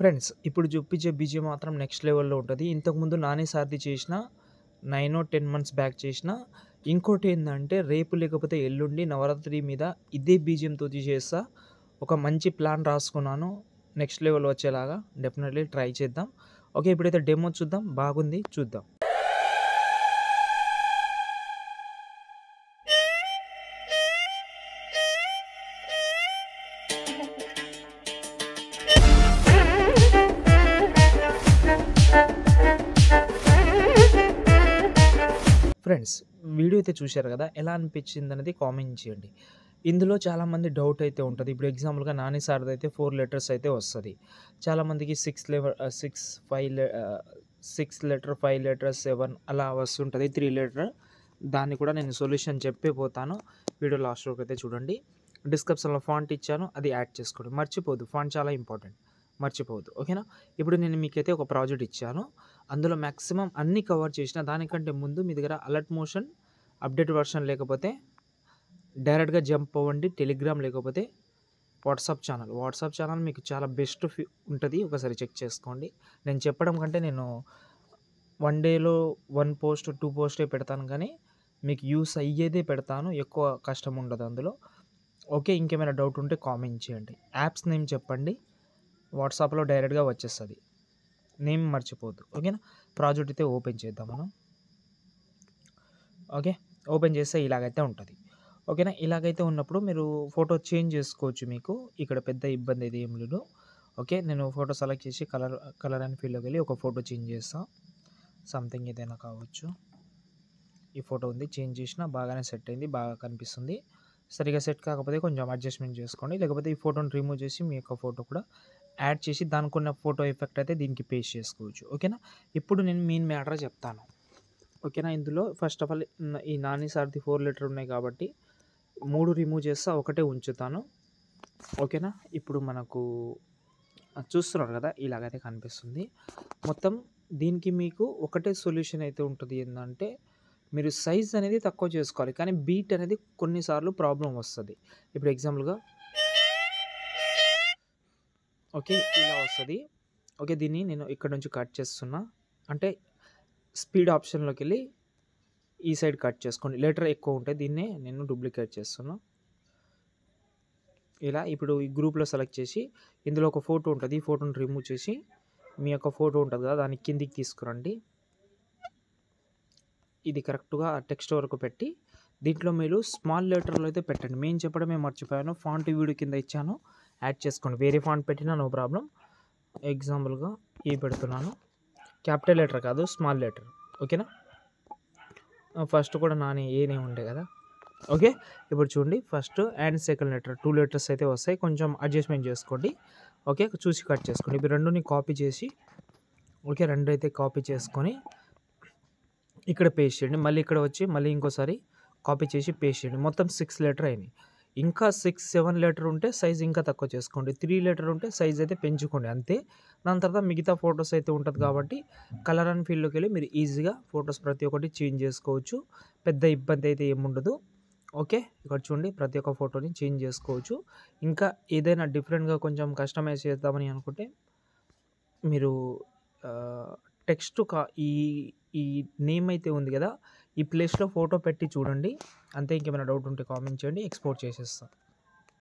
Friends ఇప్పుడు చూపించే BGM మాత్రం నెక్స్ట్ లెవెల్‌లో ఉంటది. ఇంతకుముందు నాని సార్‌ది చేసిన 9 10 మంత్స్ బ్యాక్ చేసిన. ఇంకోటేందంటే రేపు లేకపోతే ఎల్లుండి నవరాత్రి మీద ఇదే బీజీఎంతోటి చేస్తా. ఒక మంచి ప్లాన్ రాసుకున్నాను. నెక్స్ట్ లెవెల్ వచ్చేలాగా డెఫినెట్‌లీ ట్రై చేద్దాం. ఓకే. ఇప్పుడైతే డెమో చూద్దాం. బాగుంది చూద్దాం. ఫ్రెండ్స్ వీడియో అయితే చూశారు కదా! ఎలా అనిపించిందనేది కామెంట్ చేయండి. ఇందులో చాలామంది డౌట్ అయితే ఉంటది. ఇప్పుడు ఎగ్జాంపుల్‌గా నాని సార్‌దయితే 4 లెటర్స్ అయితే వస్తది. చాలామందికి 6 లెవ ఆహ్, 6, 5 లె ఆహ్, 6 లెటర్, 5 లెటర్, 7 అలా వస్తుంటది. 3 లెటర్. దాన్ని కూడా నేను సొల్యూషన్ చెప్పే పోతాను. వీడియో లాస్ట్ వరకు అయితే చూడండి. డిస్క్రిప్షన్‌లో ఫాంట్ ఇచ్చాను. అది యాడ్ చేసుకోండి. మర్చిపోవద్దు. ఫాంట్ చాలా ఇంపార్టెంట్. మర్చిపోవద్దు. ఓకేనా? ఇప్పుడు నేను మీకైతే ఒక ప్రాజెక్ట్ ఇచ్చాను. అందులో మాక్సిమం అన్నీ కవర్ చేసిన. దానికంటే ముందు మీ దగ్గర అలర్ట్ మోషన్, అప్డేట్ వెర్షన్ లేకపోతే డైరెక్ట్‌గా జంప్ అవ్వండి. టెలిగ్రామ్ లేకపోతే వాట్సాప్ ఛానల్. వాట్సాప్ ఛానల్ మీకు చాలా బెస్ట్ ఫి ఉంటది. ఒకసారి చెక్ చేసుకోండి. నేను చెప్పడం కంటే నేను వన్ డేలో 1 పోస్ట్, 2 పోస్టే పెడతాను కానీ మీకు యూజ్ అయ్యేదే పెడతాను. ఎక్కువ కష్టం ఉండదు అందులో. ఓకే. ఇంకేమైనా డౌట్ ఉంటే కామెంట్ చేయండి. యాప్స్ నేమ్ చెప్పండి. వాట్సాప్‌లో డైరెక్ట్‌గా వచ్చేస్తది. నేమ్ మర్చిపోవద్దు. ఓకేనా? ప్రాజెక్ట్ అయితే ఓపెన్ చేద్దాం మనం. ఓకే. ఓపెన్ చేస్తే ఇలాగైతే ఉంటది. ఓకేనా? ఇలాగైతే ఉన్నప్పుడు మీరు ఫోటో చేంజ్ చేసుకోవచ్చు మీకు. ఇక్కడ పెద్ద ఇబ్బంది అయితే ఏం లేదు. ఓకే. నేను ఫోటో సెలెక్ట్ చేసి కలర్ కలర్ అండ్ ఫీల్డ్‌లోకి వెళ్ళి ఒక ఫోటో చేంజ్ చేస్తా. సంథింగ్ ఏదైనా కావచ్చు. ఈ ఫోటో ఉంది. చేంజ్ చేసిన బాగానే సెట్ అయింది. బాగా కనిపిస్తుంది. సరిగ్గా సెట్ కాకపోతే కొంచెం అడ్జస్ట్‌మెంట్ చేసుకోండి. లేకపోతే ఈ ఫోటోని రిమూవ్ చేసి మీ యొక్క ఫోటో కూడా యాడ్ చేసి దానికున్న ఫోటో ఎఫెక్ట్ అయితే దీనికి పేస్ట్ చేసుకోవచ్చు. ఓకేనా? ఇప్పుడు నేను మెయిన్ మ్యాటర్ చెప్తాను. ఓకేనా? ఇందులో ఫస్ట్ ఆఫ్ ఆల్ న ఈ నాని సార్‌ది 4 లెటర్ ఉన్నాయి కాబట్టి 3 రిమూవ్ చేస్తా. ఒకటే ఉంచుతాను. ఓకేనా? ఇప్పుడు మనకు ఆహ్, చూస్తున్నారు కదా! ఇలాగైతే కనిపిస్తుంది. మొత్తం దీనికి మీకు ఒకటే సొల్యూషన్ అయితే ఉంటది. ఏందంటే మీరు సైజ్ అనేది తక్కువ చేసుకోవాలి. కానీ బీట్ అనేది కొన్ని సార్లు ప్రాబ్లమ్ వస్తది. ఇప్పుడు ఎగ్జాంపుల్‌గా ఓకే. ఇలా వస్తది. ఓకే. దీన్ని నేను ఇక్కడ నుంచి కట్ చేస్తున్నా. అంటే స్పీడ్ ఆప్షన్‌లోకెళ్ళి ఈ సైడ్ కట్ చేసుకోండి. లెటర్ ఎక్కువ ఉంటే దీన్నే నేను డూప్లికేట్ చేస్తున్నా. ఇలా ఇప్పుడు ఈ గ్రూప్‌లో సెలెక్ట్ చేసి ఇందులో ఒక ఫోటో ఉంటది. ఈ ఫోటోని రిమూవ్ చేసి మీ యొక్క ఫోటో ఉంటది కదా! దాన్ని కిందికి తీసుకురండి. ఇది కరెక్ట్‌గా టెక్స్ట్ వరకు పెట్టి దీంట్లో మీరు స్మాల్ లెటర్‌లో అయితే పెట్టండి. మెయిన్ చెప్పడమే మర్చిపోయాను. ఫాంట్ వీడియో కింద ఇచ్చాను. యాడ్ చేసుకోండి. వేరే ఫాంట్ పెట్టినా నో ప్రాబ్లమ్. ఎగ్జాంపుల్‌గా ఈ పెడుతున్నాను. క్యాపిటల్ లెటర్ కాదు. Small letter. ఓకేనా? ఆహ్, ఫస్ట్ కూడా నాని ఏనే ఉండే కదా! ఓకే. ఇప్పుడు చూడండి first and second letter 2 letters అయితే వస్తాయి. కొంచెం అడ్జస్ట్‌మెంట్ చేసుకోండి. ఓకే. చూసి కట్ చేసుకోండి. ఇవి రెండుని కాపీ చేసి ఓకే. 2 అయితే కాపీ చేసుకొని ఇక్కడ పేస్ట్ చేయండి. మళ్ళీ ఇక్కడ వచ్చి మళ్ళీ ఇంకోసారి కాపీ చేసి పేస్ట్ చేయండి. మొత్తం 6 లెటర్ అయినాయి. ఇంకా 6, 7 లెటర్ ఉంటే సైజ్ ఇంకా తక్కువ చేసుకోండి. 3 లెటర్ ఉంటే సైజ్ అయితే పెంచుకోండి అంతే. దాని తర్వాత మిగతా ఫోటోస్ అయితే ఉంటది కాబట్టి కలర్ అండ్ ఫీల్డ్‌లోకి వెళ్ళి మీరు ఈజీగా ఫోటోస్ ప్రతి ఒక్కటి చేంజ్ చేసుకోవచ్చు. పెద్ద ఇబ్బంది అయితే ఏముండదు. ఓకే. ఇక్కడ చూడండి ప్రతి ఒక్క ఫోటోని చేంజ్ చేసుకోవచ్చు. ఇంకా ఏదైనా డిఫరెంట్‌గా కొంచెం కస్టమైజ్ చేద్దామని అనుకుంటే మీరు ఆహ్, టెక్స్ట్ క ఈ ఈ నేమ్ అయితే ఉంది కదా! ఈ ప్లేస్‌లో ఫోటో పెట్టి చూడండి. అంతే ఇంకేమైనా డౌట్ ఉంటే కామెంట్ చేయండి. ఎక్స్‌పోర్ట్ చేసేస్తా.